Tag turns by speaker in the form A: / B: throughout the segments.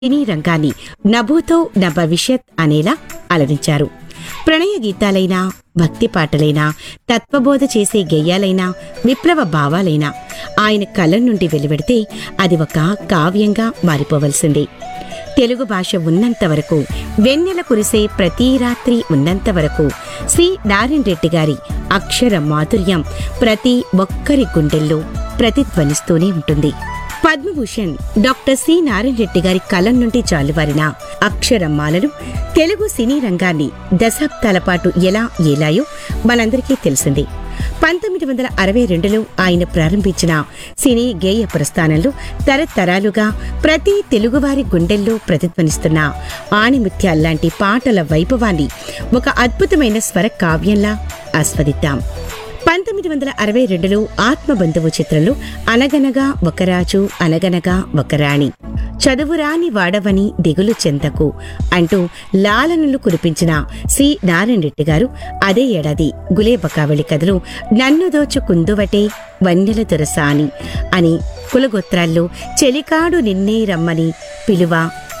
A: సినీ రంగాన్ని నభూతో న భవిష్యత్ అనేలా అలరించారు ప్రణయ గీతాలైనా భక్తి పాటలైనా తత్వబోధ చేసే గేయాలైనా విప్లవ భావాలైనా ఆయన కలం నుండి వెలువడితే అది ఒక కావ్యంగా మారిపోవలసిందే తెలుగు భాష ఉన్నంత వరకు వెన్నెల కురిసే ప్రతి రాత్రి ఉన్నంత వరకు సి నారాయణ రెడ్డి గారి అక్షర మాధుర్యం ప్రతి ఒక్కరి గుండెల్లో ప్రతిధ్వనిస్తూనే ఉంటుంది పద్మభూషణ్ డాక్టర్ సి నారాయణ రెడ్డి గారి కలం నుండి జాలువారిన అక్షరమాలలు తెలుగు సినీ రంగాన్ని దశాబ్దాల పాటు ఎలా ఏలాయో మనందరికీ తెలిసింది పంతొమ్మిది వందల అరవై రెండులో ఆయన ప్రారంభించిన సినీ గేయ ప్రస్థానంలో తరతరాలుగా ప్రతి తెలుగువారి గుండెల్లో ప్రతిధ్వనిస్తున్న ఆణిముత్యాల్లాంటి పాటల వైభవాన్ని ఒక అద్భుతమైన స్వర కావ్యంలా ఆస్వాదిద్దాం పంతొమ్మిది వందల అరవై రెండులో ఆత్మబంధువు చిత్రంలో అనగనగా ఒక రాజు అనగనగా ఒక రాణి చదువురాని వాడవని దిగులు చెందకు అంటూ లాలనలు కురిపించిన సి నారాయణ రెడ్డి గారు అదే ఏడాది గులేబకావళి కథలో నన్ను దోచుకుందువటే వన్నెల దొరసాని అని కులగోత్రాల్లో చెలికాడు నిన్నే రమ్మని పిలువ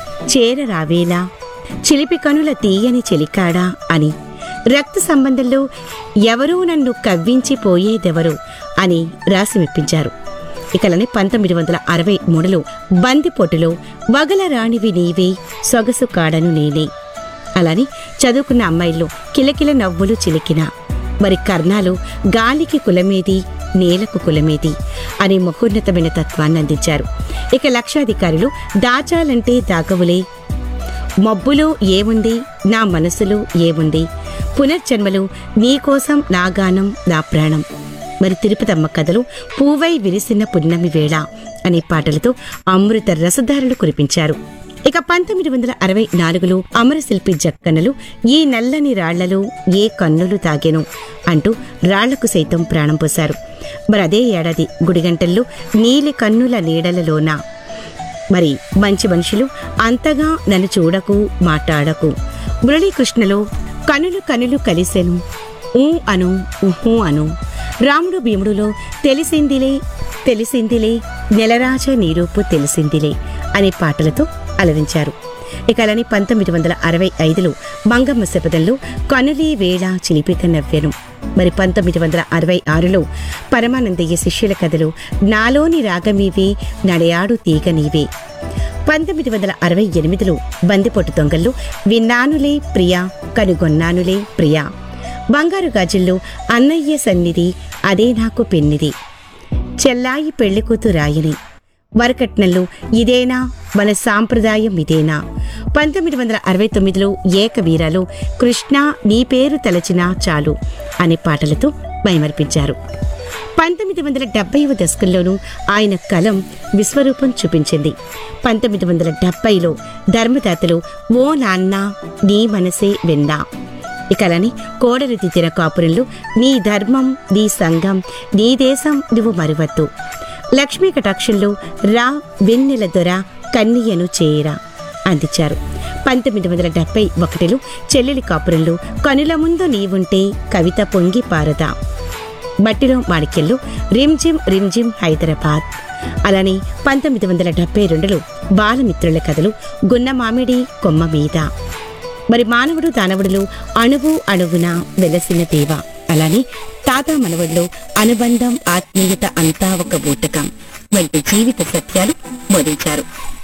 A: చేరరావేలా చిలిపి కనుల తీయని చెలికాడా అని రక్త సంబంధంలో ఎవరూ నన్ను కవ్వించి పోయేదెవరు అని రాసి మెప్పించారు ఇకలని పంతొమ్మిది వందల అరవై మూడులో బందిపోటులో వగల రాణివి నీవే సొగసు కాడను నేనే అలాని చదువుకున్న అమ్మాయిల్లో కిలకిల నవ్వులు చిలికిన మరి కర్ణాలు గాలికి కులమేది నేలకు కులమేది అనే మహోన్నతమైన తత్వాన్ని అందించారు ఇక లక్షాధికారులు దాచాలంటే దాగవులే మబ్బులో ఏముంది నా మనసులో ఏముంది పునర్జన్మలో నీకోసం నా గానం నా ప్రాణం మరి తిరుపతమ్మ కథలు పూవై విరిసిన పున్నమి వేళ అనే పాటలతో అమృత రసధారలు కురిపించారు ఇక పంతొమ్మిది వందల అరవై నాలుగులో అమరశిల్పి జక్కన్నలు ఈ నల్లని రాళ్లలో ఏ కన్నులు తాగెను అంటూ రాళ్లకు సైతం ప్రాణం పోశారు మరి అదే ఏడాది గుడిగంటల్లో నీలి కన్నుల నీడలలోన మరి మంచి మనుషులు అంతగా నన్ను చూడకు మాట్లాడకు మురళీకృష్ణలో కనులు కనులు కలిసెను ఊ అను ఉహూ అను రాముడు భీముడులో తెలిసిందిలే తెలిసిందిలే నెలరాజ నీరూపు తెలిసిందిలే అనే పాటలతో అలరించారు ఇక అలానే పంతొమ్మిది వందల అరవై ఐదులో మంగమ్మ శపథంలో కనులే వేళ చిలిపిక నవ్వెను మరి పంతొమ్మిది వందల అరవై ఆరులో పరమానందయ్య శిష్యుల కథలు నాలోని రాగమీవే నడయాడు తీగ నీవే పంతొమ్మిది వందల అరవై ఎనిమిదిలో బందిపోటు దొంగల్లో విన్నానులే ప్రియా కనుగొన్నానులే ప్రియా బంగారు గాజుల్లో అన్నయ్య సన్నిధి అదే నాకు పెన్నిది చెల్లాయి పెళ్లికూతు రాయిని వరకట్నంలో ఇదేనా మన సాంప్రదాయం ఇదేనా పంతొమ్మిది వందల అరవై తొమ్మిదిలో ఏకవీరాలో కృష్ణ నీ పేరు తలచినా చాలు అనే పాటలతో మైమర్పించారు పంతొమ్మిది వందల డెబ్బైవ దశకంలోనూ ఆయన కలం విశ్వరూపం చూపించింది పంతొమ్మిది వందల డెబ్బైలో ధర్మదాతలో ఓ నాన్న నీ మనసే వెన్నా ఇకలని కోడలు దిద్దిన కాపురంలో నీ ధర్మం నీ సంఘం నీ దేశం నువ్వు మరువద్దు లక్ష్మీ కటాక్షంలో రా వెన్నెల దొర కన్నియను చేరా అందించారు పంతొమ్మిది వందల డెబ్బై ఒకటిలో చెల్లెలి కాపురంలో కనుల ముందు నీవుంటే కవిత పొంగి పారదా బట్టిలో మాణిక్యంలో రిమ్జిమ్ రిమ్జిమ్ హైదరాబాద్ అలానే పంతొమ్మిది వందల డెబ్బై రెండులో బాలమిత్రుల కథలు గున్న మామిడి కొమ్మ మీద మరి మానవుడు దానవుడులో అణువు అణువున వెలసిన దేవ అలానే తాత మనవడిలో అనుబంధం ఆత్మీయత అంతా ఒక బూటకం వంటి జీవిత సత్యాలు బోధించారు